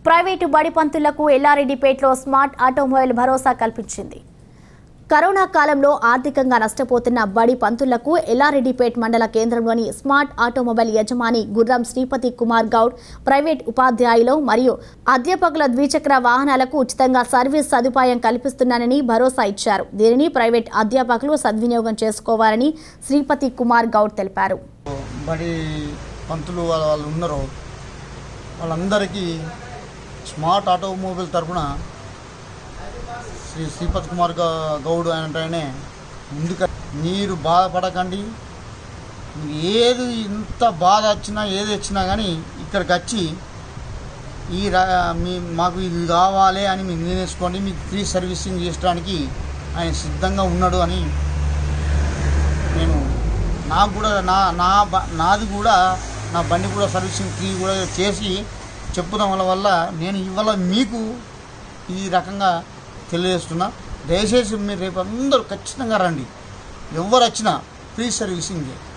private బడి పంతులకు ఎల్లారెడ్డిపేటలో smart automobile భరోసా కల్పించింది కరోనా కాలంలో ఆర్థికంగా నష్టపోతున్న బడి పంతులకు ఎల్లారెడ్డిపేట్ మండల కేంద్రంలోని స్మార్ట్ ఆటోమొబైల్ యజమాని గుర్రం శ్రీపతి కుమార్ గౌడ్ ప్రైవేట్ ఉపాధ్యాయులు మరియు అధ్యాపకుల ద్విచక్ర వాహనాలకు ఉచితంగా సర్వీస్ సదుపాయం కల్పిస్తున్నానని భరోసా ఇచ్చారు దీనిని ప్రైవేట్ అధ్యాపకులు సద్వినియోగం చేసుకోవాలని శ్రీపతి కుమార్ గౌడ్ తెలిపారు బడి పంతులు వాళ్ళ వాళ్ళు ఉన్నారో వాళ్ళందరికీ స్మార్ట్ ఆటోమొబైల్ తరపున శ్రీ శ్రీపత్ కుమార్ గౌ- గౌడ్ అంటేనే ముందుగా మీరు బాధపడకండి మీకు ఏది ఇంత బాధ వచ్చినా ఏది వచ్చినా కానీ ఇక్కడికి వచ్చి ఈ రా మీ మాకు ఇది కావాలి అని మీరు నిర్ణయించుకోండి మీకు ఫ్రీ సర్వీసింగ్ చేయడానికి ఆయన సిద్ధంగా ఉన్నాడు అని నేను నాకు కూడా నా నా బ- నాది కూడా నా బండి కూడా సర్వీసింగ్ ఫ్రీ కూడా చేసి చెప్పుదాం వల్ల వల్ల నేను ఇవాళ మీకు ఈ రకంగా తెలియజేస్తున్నా దయచేసి మీరు రేపు అందరూ ఖచ్చితంగా రండి ఎవరు వచ్చినా ఫ్రీ సర్వీసింగ్